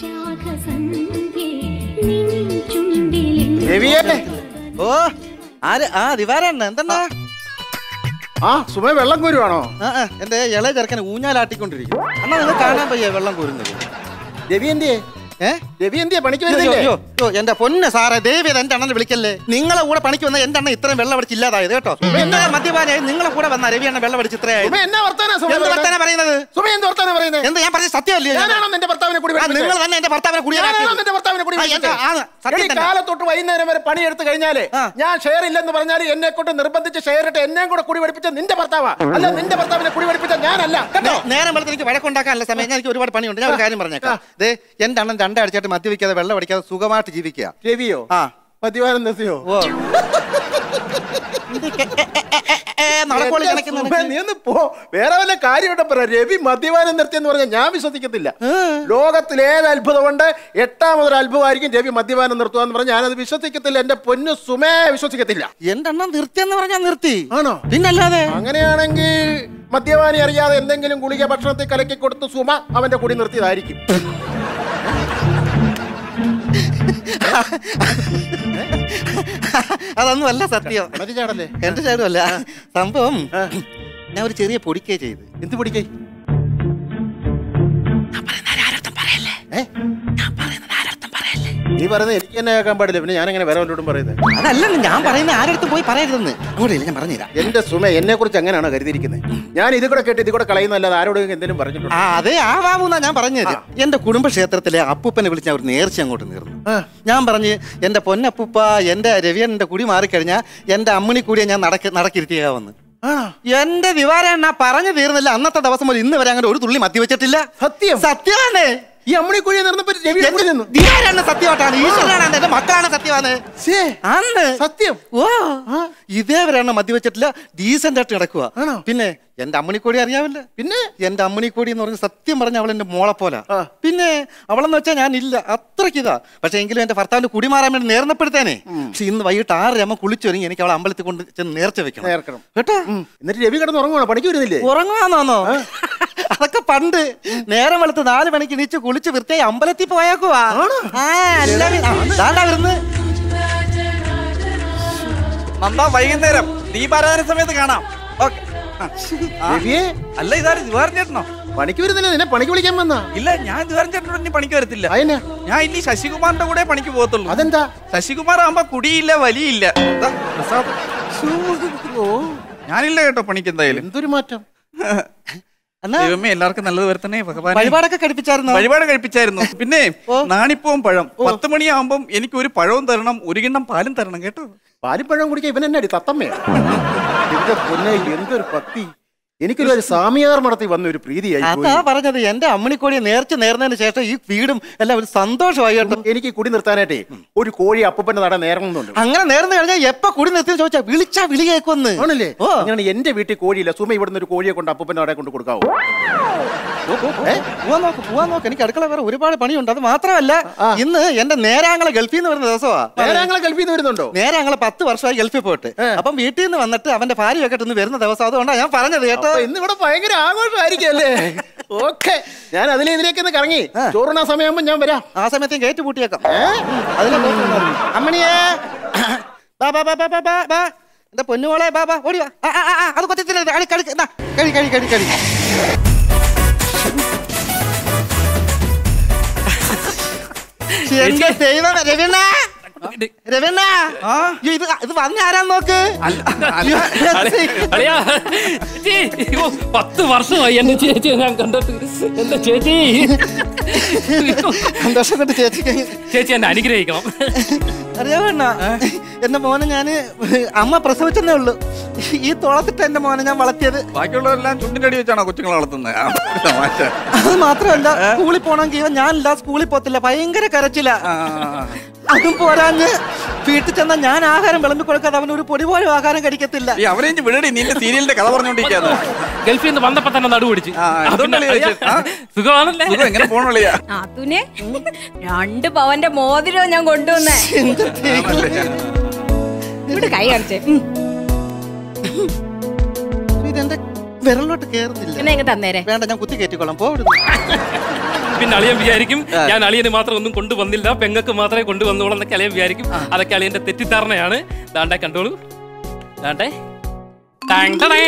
രവിയേ ഓ ആര് ആ ദിവാരണ്ണ എന്തെന്നാ ആ സുമ വെള്ളം കോരുവാണോ ആ ആ, എന്റെ ഇളയ ചെറുക്കനെ ഊഞ്ഞാലാട്ടിക്കൊണ്ടിരിക്കും അണ്ണാ നിങ്ങൾ കാണാൻ പയ്യ വെള്ളം കോരുന്നത് രവി എന്തിയെ ഏ രവി എന്തിയെ പണിക്ക് അയ്യോ, വരുന്നില്ലേ അയ്യോ, അയ്യോ, എന്റെ പൊന്ന് സാറേ ദേവിയത് എന്റെ അണ്ണനെ വിളിക്കല്ലേ നിങ്ങളെ കൂടെ പണിക്ക് വന്ന എന്റെ അണ്ണൻ ഇത്രയും വെള്ളം അടിച്ച് ഇല്ലാതായത് കേട്ടോ എന്റെ മദ്യപാനായി നിങ്ങളെ കൂടെ വന്ന രവി അണ്ണൻ വെള്ളം അടിച്ച് ഇത്രയായി സുമ എന്നാ വർത്താനാ സുമ എന്ത് വർത്താനാ പറയുന്നത് സുമ എന്ത് വർത്താനാ പറയുന്നത് എന്ത് ഞാൻ പറഞ്ഞ സത്യമല്ലേ ഞാൻ? ഞാനാണോ നിന്റെ ഭർത്താവിനെ കൂടി ആ, നിങ്ങൾ തന്നെ എന്റെ ഭർത്താവിനെ ഞാനാണോ കുടിയാറാക്കിയത്. നിന്റെ ഭർത്താവിനെ കൂടി ആ, എന്താ, ആ, സത്യം എടി, തന്നെ. കാലത്തൊട്ട് വൈകുന്നേരം വരെ പണിയെടുത്ത് കഴിഞ്ഞാല് ആ. ഞാൻ ഷെയർ ഇല്ലെന്ന് പറഞ്ഞാൽ എന്നെ കൊണ്ട് നിർബന്ധിച്ച് ഷെയർ ഇട്ട് എന്നെയും കൂടെ കുടി പഠിപ്പിച്ച നിന്റെ ഭർത്താവാ അല്ല നിന്റെ ഭർത്താവിനെ കുടി പഠിപ്പിച്ച ഞാനല്ല കേട്ടോ നേ- നേരം വെളുത്ത് എനിക്ക് വഴക്കുണ്ടാക്കാനുള്ള സമയം ഞാൻ എനിക്ക് ഒരുപാട് പണിയുണ്ട് ഞാൻ ഒരു കാര്യം പറഞ്ഞേക്കാം ദേ എന്റെ അണ്ണൻ രണ്ടാഴ്ചയായിട്ട് മദ്യപിക്കാതെ വെള്ളം അടിക്കാതെ സുഖമായിട്ട് ജീവിക്കുക രവിയോ ആ മദ്യപാനം നിർത്തിയോ ഓ നടക്കോളി എന്റെ സുമേ, നീ ഒന്ന് പോ വേറെ വല്ല കാര്യമായിട്ട് പറ രവി മദ്യപാനം നിർത്തിയെന്ന് പറഞ്ഞാൽ ഞാൻ വിശ്വസിക്കത്തില്ല ലോകത്തിൽ ഏത് അത്ഭുതമുണ്ട് എട്ടാമതൊരു അത്ഭുതമായിരിക്കും രവി മദ്യപാനം നിർത്തുക എന്ന് പറഞ്ഞാൽ ഞാനത് വിശ്വസിക്കത്തില്ല എന്റെ പൊന്നു സുമേ വിശ്വസിക്കത്തില്ല എന്റെ അണ്ണൻ നിർത്തിയെന്ന് പറഞ്ഞാൽ നിർത്തി ആണോ പിന്നല്ലാതെ അങ്ങനെയാണെങ്കിൽ മദ്യപാനി അറിയാതെ എന്തെങ്കിലും ഗുളിക ഭക്ഷണത്തിൽ കലക്കി കൊടുത്ത് സുമ അവന്റെ കുടി നിർത്തിയതായിരിക്കും അതൊന്നും അല്ല സത്യം ഉണക്ക് ചാടല്ലേ എന്റെ ചാടുമല്ല സംഭവം ഞാൻ ഒരു ചെറിയ പൊടിക്കേ ചെയ്ത് എന്ത് പിടിക്കേ ഏ? നീ പറയുന്നത് എനിക്ക് തന്നെ കേൾക്കാൻ പാടില്ല പിന്നെ ഞാൻ എങ്ങനെ വേറെ വല്ലോടും പറയുന്നത് അതല്ലെന്ന് ഞാൻ പറയുന്ന ആരടുത്തും പോയി പറയരുതെന്ന് അങ്ങോട്ട് ഇല്ല ഞാൻ പറഞ്ഞുതരാം എന്റെ സുമ എന്നെ കുറിച്ച് എങ്ങനെയാണോ കരുതിയിരിക്കുന്നത് ഞാൻ ഇത് കൂടെ കേട്ട് ഇത് കൂടെ കളയുന്നല്ലാതെ ആരോടും എന്തെങ്കിലും പറഞ്ഞിട്ടുണ്ട് ആ അതെ ആവാമൂന്നാ ഞാൻ പറഞ്ഞത് എന്റെ കുടുംബക്ഷേത്രത്തിലെ അപ്പൂപ്പനെ വിളിച്ച് അവർ നേർച്ച അങ്ങോട്ട് നേർന്നു ഞാൻ പറഞ്ഞ് എന്റെ പൊന്നപ്പൂപ്പ എന്റെ രവിയന്റെ കുടി മാറിക്കഴിഞ്ഞാൽ എന്റെ അമ്മിണി കൂടിയെ ഞാൻ നടക്ക നടക്കിരുത്തിയാവന്ന് എന്റെ വിവാരം പറഞ്ഞു തീർന്നില്ല അന്നത്തെ ദിവസം മുതൽ ഇന്ന് വരെ അങ്ങനെ ഒരു തുള്ളി മദ്യവെച്ചിട്ടില്ല സത്യം സത്യമാണ് ഈ അമ്മണിക്കുഴി നിർന്നപ്പോ രവി എവിടെ നിന്നു ദിവാരാണ് സത്യമായിട്ടാണ് ഈശ്വരനാണ് എന്റെ മക്കളാണ് സത്യമാണ് ശ്ശേ, അന്ന് സത്യം ഓ ഇതേവരെയാണ് മദ്യവെച്ചിട്ടില്ല ഡീസന്റ് ആയിട്ട് കിടക്കുക ആണോ? പിന്നെ എന്റെ അമ്മണിക്കോടി അറിയാവില്ല പിന്നെ എന്റെ അമ്മണിക്കോടി എന്ന് പറഞ്ഞ സത്യം പറഞ്ഞ അവൾ എന്റെ മോളെ പോലെ ആ. പിന്നെ അവളെന്ന് വെച്ചാൽ ഞാൻ ഇല്ല അത്രയ്ക്ക് ഇതാ പക്ഷെ എങ്കിലും എന്റെ ഭർത്താവിന്റെ കുടി മാറാൻ വേണ്ടി നേർന്നപ്പെടുത്തേനെ പക്ഷെ ഇന്ന് വൈകിട്ട് ആറര അമ്മ കുളിച്ചൊരുങ്ങി എനിക്ക് അവളെ അമ്പലത്തിൽ കൊണ്ട് ചെന്ന് നേർച്ച വെക്കണം നേർക്കണം. കേട്ടോ എന്നിട്ട് രവി കിടന്ന് ഉറങ്ങുവാണോ പണിക്ക് വരുന്നില്ലേ ഉറങ്ങുവാന്നോ അതൊക്കെ പണ്ട് നേരം വെളുത്ത് നാല് മണിക്ക് എണീച്ച് കുളിച്ച് വൃത്തിയായി അമ്പലത്തിൽ പോയേക്കുവാ ആ, അല്ല പിന്നെ- ആ, ദാണ്ടാ വരുന്ന് നന്ദാ വൈകുന്നേരം ദീപാരാധന സമയത്ത് കാണാം ഓക്കെ രവിയെ അല്ല ഇതാരും ദിവാരൻ ചേട്ടനോ പണിക്ക് വരുന്നില്ല നിന്നെ പണിക്ക് വിളിക്കാൻ വന്നാ ഇല്ല ഞാൻ ദിവാരൻ ചേട്ടനോട് ഇനി പണിക്ക് വരത്തില്ല അതിനാ ഞാൻ ഇനി ശശികുമാറിന്റെ കൂടെ പണിക്ക് പോകത്തുള്ളൂ അതെന്താ ശശികുമാർ ആകുമ്പോ കുടിയില്ല വലിയില്ല ദാ, പ്രസാദ്. ഞാനില്ല കേട്ടോ പണിക്ക് എന്തായാലും എന്തൊരു മാറ്റം എന്നാ ദൈവമേ എല്ലാവർക്കും നല്ലത് വരുത്തണേ ഭഗവാൻ വഴിപാടൊക്കെ കഴിപ്പിച്ചായിരുന്നോ വഴിപാട് കഴിപ്പിച്ചായിരുന്നു പിന്നെ നാണിപ്പവും പഴം പത്ത് മണിയാവുമ്പം എനിക്ക് ഒരു പഴവും തരണം ഒരു കിണ്ണം പാലും തരണം കേട്ടോ പാലിപ്പഴം കുടിക്കാൻ ഇവൻ എന്നാടി തത്തമ്മയാ എന്റെ പൊന്നെ എന്തൊരു ഭക്തി എനിക്കൊരു ഒരു സാമിയാർ മടത്തി വന്ന ഒരു പ്രീതിയായി പോയി. അതാ പറഞ്ഞത് എന്റെ അമ്മണിക്കോടിയെ നേർച്ച നേർന്നതിന് ശേഷം ഈ വീടും എല്ലാം ഒരു സന്തോഷമായി കേട്ടോ എനിക്ക് ഈ കുടി നിർത്താനായിട്ടേ ഒരു കോഴി അപ്പൂപ്പന്റെ നട നേരണമെന്നുണ്ട് അങ്ങനെ നേർന്നു കഴിഞ്ഞാൽ എപ്പ കുടി നിർത്തി ചോദിച്ചാ വിളിച്ചാ വിളി കേൾക്കൊന്ന് ആണല്ലേ ഓ അങ്ങനെ എന്റെ വീട്ടിൽ കോഴിയില്ല സുമ ഇവിടുന്ന് ഒരു കോഴിയെ കൊണ്ട് അപ്പൂപ്പന്റെ നട കൊണ്ട് കൊടുക്കാവോ ഏ, പോവാൻ നോക്ക് പോവാൻ നോക്ക് എനിക്ക് അടുക്കള വേറെ ഒരുപാട് പണിയുണ്ട് അത് മാത്രമല്ല ഇന്ന് എന്റെ നേരാങ്ങളെ ഗൾഫിൽ നിന്ന് വരുന്ന ദിവസമാ നേരങ്ങളെ ഗൾഫിൽ നിന്ന് വരുന്നുണ്ടോ നേരാങ്ങളെ പത്ത് വർഷമായി ഗൾഫിൽ പോയിട്ട് അപ്പം വീട്ടിൽ നിന്ന് വന്നിട്ട് അവന്റെ ഭാര്യയൊക്കെ ഇന്ന് വരുന്ന ദിവസം അതുകൊണ്ടാണ് ഞാൻ പറഞ്ഞത് കേട്ടോ അപ്പൊ ഇന്ന് ഇവിടെ ഭയങ്കര ആഘോഷമായിരിക്കും അല്ലേ ഓക്കെ ഞാൻ അതിലെ ഇതിലേക്ക് ഒന്ന് കറങ്ങി ചോറുണ സമയമാകുമ്പോ ഞാൻ വരാം ആ സമയത്ത് ഗേറ്റ് പൂട്ടിയേക്കാം അതിലെ അമ്മണിയേ ബാ ബാ ബാ ബാ ബാ ബാ ബാ എന്റെ പൊന്നുമോളെ ബാ ബാ ഓടി വാ ആ, ആ, ആ, ആ, അത് കൊത്തിത്തില്ല കഴി കഴി എന്നാ, കഴി കഴി കഴി കഴി എന്റെ ദൈവം രവീണ രവീണ അയ്യോ, ഇത് ഇത് വന്ന ആരാ നോക്ക് അയ്യോ, അളിയാ, ചേച്ചി, അയ്യോ, പത്ത് വർഷമായി എന്റെ ചേച്ചിയെ ഞാൻ കണ്ടിട്ട് എന്റെ ചേച്ചി സന്തോഷം കൊണ്ട് ചേച്ചിക്ക് ചേച്ചി എന്നെ അനുഗ്രഹിക്കണം അറിയാവണ്ണ എന്റെ മോനെ ഞാന് അമ്മ പ്രസവിച്ചെന്നേ ഉള്ളൂ ഈ തോളത്തിട്ട് എന്റെ മോനെ ഞാൻ വളർത്തിയത് ബാക്കിയുള്ളവരെല്ലാം ചുണ്ടിന്റെ അടി വെച്ചാണോ കൊച്ചുങ്ങളെ വളർത്തുന്നത് ആ, ഒരു തമാശ അത് മാത്രമല്ല സ്കൂളിൽ പോണെങ്കിൽ ഇവൻ ഞാനില്ല സ്കൂളിൽ പോത്തില്ല ഭയങ്കര കരച്ചില്ല ആ, ആ, ആ. അതും പോരാഞ്ഞ് വീട്ടിൽ ചെന്നാൽ ഞാൻ ആഹാരം വിളമ്പി കൊടുക്കാതെ അവൻ ഒരു പൊടി പോലും ആഹാരം കഴിക്കത്തില്ല ഈ അവരെ ഇഞ്ഞ് വിടടി നിന്റെ സീരിയലിന്റെ കഥ പറഞ്ഞോണ്ടിരിക്കാന്ന് ഗൾഫിൽ നിന്ന് വന്നപ്പോ തന്നെ നടുപിടിച്ച് ആ, എന്തുകൊണ്ടല്ലേ ചോദിച്ചത്? ആ? സുഖമാണല്ലേ സുഖം എങ്ങനെ പോണളിയാ നാത്തൂനെ രണ്ട് പവന്റെ മോതിരം ഞാൻ കൊണ്ടുവന്നേ ഇവിടെ കൈ കാണിച്ചേ ഉം. ഇതെന്റെ വിരലോട്ട് കേറുന്നില്ല എന്നാ ഇങ്ങ് തന്നേരെ വേണ്ട ഞാൻ കുത്തി കയറ്റിക്കൊള്ളാം പോവിടുന്നു പിന്നെ അളിയൻ വിചാരിക്കും ഞാൻ അളിയന് മാത്രം ഒന്നും കൊണ്ടുവന്നില്ല പെങ്ങൾക്ക് മാത്രമേ കൊണ്ടുവന്നോളൂ എന്നൊക്കെ അളിയൻ വിചാരിക്കും അതൊക്കെ അളിയന്റെ തെറ്റിദ്ധാരണയാണ് ദാണ്ടെ കണ്ടോളൂ ദാണ്ടെ ടാങ് ടടേ.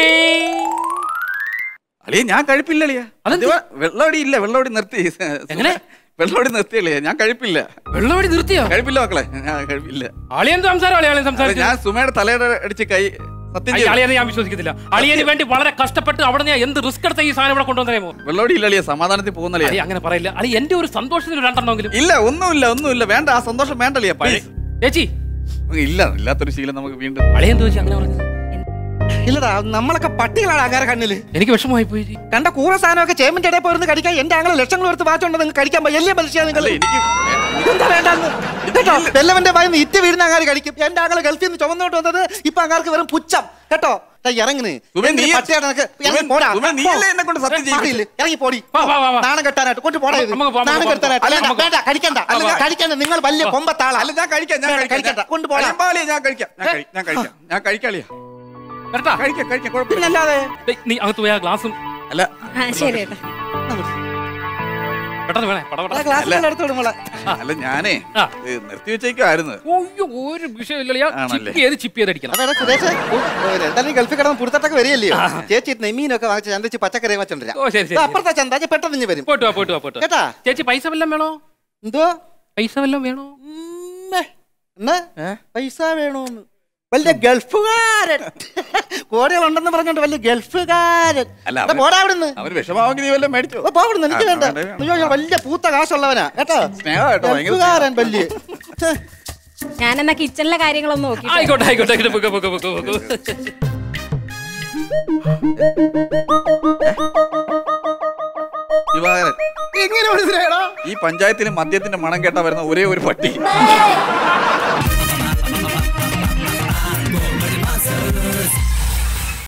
അളിയ ഞാൻ കഴിപ്പില്ല അളിയ അതെന്ത്? വെള്ളമടി ഇല്ല വെള്ളമടി നിർത്തി എങ്ങനെ? വെള്ളമടി നിർത്തി അളിയ ഞാൻ കഴിപ്പില്ല വെള്ളമടി നിർത്തിയോ കഴിപ്പില്ല മക്കളെ ഞാൻ കഴിപ്പില്ല അളിയൻ സംസാരം അളിയൻ അല്ല, സംസാരിച്ചു ഞാൻ സുമയുടെ തലയുടെ അടിച്ച് കൈ സത്യം ചെയ്തു. അളിയനെ ഞാൻ വിശ്വസിക്കത്തില്ല അളിയന് വേണ്ടി വളരെ കഷ്ടപ്പെട്ട് അവിടെ ഞാൻ എന്ത് റിസ്ക് എടുത്ത ഈ സാധനം ഇവിടെ കൊണ്ടുവന്നേമോ വെള്ളമടി ഇല്ല അളിയ സമാധാനത്തിൽ പോകുന്ന അളി അളിയ അങ്ങനെ പറയില്ല അളി എന്റെ ഒരു സന്തോഷത്തിന് രണ്ടെണ്ണമെങ്കിലും ഇല്ല ഒന്നുമില്ല ഒന്നുമില്ല വേണ്ട ആ സന്തോഷം വേണ്ട അളിയ please. ചേച്ചി ഇല്ല ഇല്ലാത്തൊരു ശീലം നമുക്ക് വീണ്ടും അളിയൻ ചോദിച്ചു അങ്ങനെ പറഞ്ഞു ഇല്ലടാ നമ്മളൊക്കെ പട്ടികളാണ് അങ്ങനെ കണ്ണില് എനിക്ക് വിഷമമായി പോയി ജി. കണ്ട കൂറ സാധനമൊക്കെ ചേമ്പിന്റെ ഇടയിൽ പോയിരുന്ന് കഴിക്കാൻ എന്റെ ആങ്ങളെ ലക്ഷങ്ങൾ എടുത്ത് വാച്ചുണ്ട് നിങ്ങൾക്ക് കഴിക്കാൻ വലിയ മനുഷ്യ നിങ്ങൾ അല്ല എനിക്ക് ഇതെന്താ വേണ്ടെന്ന് കേട്ടോ വെല്ലവന്റെ വായിന്ന് ഇറ്റ് വീഴുന്ന അങ്ങാര് കഴിക്കും എന്റെ ആങ്ങളെ ഗൾഫിൽ നിന്ന് ചുമന്നോട്ട് വന്നത് ഇപ്പൊ അങ്ങാർക്ക് വെറും പുച്ഛം കേട്ടോ ദാ ഇറങ്ങുന്നു സുമേ, നീ- പട്ടിയാണ് നിനക്ക്. ഇറങ്ങി സുമേ, പോടാ. സുമേ, നീയല്ലേ എന്നെ കൊണ്ട് സത്യം ഏ, ചെയ്യിപ്പിച്ചത്? മാറിയില്ലേ? ഇറങ്ങി പോടി വാ, വാ, വാ, വാ. നാണം കെട്ടാനായിട്ട് കൊണ്ട് പോടാ ഇത്. നമുക്ക് പോവാം, നാണം നമുക്ക് കെട്ടാനായിട്ട് അല്ല, വേണ്ട, നമുക്ക് വേണ്ട, കഴിക്കണ്ട അല്ല, ഞാൻ- കഴിക്കണ്ട നിങ്ങൾ വലിയ കൊമ്പത്താളാ അല്ല ഞാൻ കഴിക്കാം ഞാൻ വേണ്ട, കഴിക്കാം കഴിക്കണ്ട. കൊണ്ട് പോടാ. അളിയൻ പാളിയെ ഞാൻ കഴിക്കാം ഞാൻ കഴി- ഞാൻ കഴിക്കാം ഞാൻ കഴിക്കാളിയാ വരട്ടാ? കഴിക്കാം കഴിക്കാം കുഴപ്പമില്ല പിന്നല്ലാതെ ഡേയ്, നീ അകത്ത് പോയി ആ ഗ്ലാസും അല്ല ആ ശരി ഏട്ടാ പെട്ടെന്ന് വേണേ പട പട. ഗ്ലാസ് എടുത്തു വിടും മോളെ അല്ല ഞാനേ ആ. ഇത് നിർത്തി വെച്ചേക്കുമായിരുന്നു ഒയ്യോ, ഒരു വിഷയമില്ല ആണല്ലേ? ചിപ്പ് ചെയ്ത് ചിപ്പ് ചെയ്ത് അടിക്കണം അതെ സുരേഷ് എന്തായാലും ഈ ഗൾഫിൽ കിടന്ന് പുറത്തോട്ടൊക്കെ വരികയല്ലയോ ചേച്ചി നെമ്മീനൊക്കെ വാങ്ങിച്ച് ചന്തച്ച് പച്ചക്കറി വെച്ചോണ്ടിരാ ഓ ശരി ശരി അപ്പുറത്തെ ചന്ത ഞാൻ പെട്ടെന്ന് ഇഞ്ഞ് വരും പോയിട്ട് വാ പോയിട്ട് വാ പോയിട്ട് വാ. കേട്ടാ ചേച്ചി പൈസ വല്ലതും വേണോ എന്തോ പൈസ വല്ലതും വേണോ ഉമ്മേ. എന്നാ പൈസ വേണോന്ന് വലിയ ഗൾഫുകാരൻ കോടികളുണ്ടെന്ന് പറഞ്ഞോണ്ട് വലിയ ഗൾഫുകാരൻ അല്ല, എടാ, അവൻ- പോടാ അവിടുന്ന് അവന് വിഷമാവെങ്കിൽ നീ വല്ലതും മേടിച്ചോ ഓ, പോവിടുന്ന് എനിക്ക് ആ, വേണ്ട വേണ്ട, വേണ്ട. അയ്യോ ഞാൻ വലിയ പൂത്ത കാശുള്ളവനാ കേട്ടോ സ്നേഹം കേട്ടോ, ഭയങ്കര ഗൾഫുകാരൻ വലിയ ഛെ. ഞാനെന്നാ കിച്ചണിലെ കാര്യങ്ങളൊന്നും നോക്കി ആയിക്കോട്ടെ ആയിക്കോട്ടെ ആയിക്കോട്ടെ പൊക്കോ പൊക്കോ പൊക്കോ പൊക്കോ ദിവാകരൻ എങ്ങനെ മനസ്സിലായടാ ഈ പഞ്ചായത്തിന് മദ്യത്തിന്റെ മണം കേട്ടാ വരുന്ന ഒരേ ഒരു പട്ടി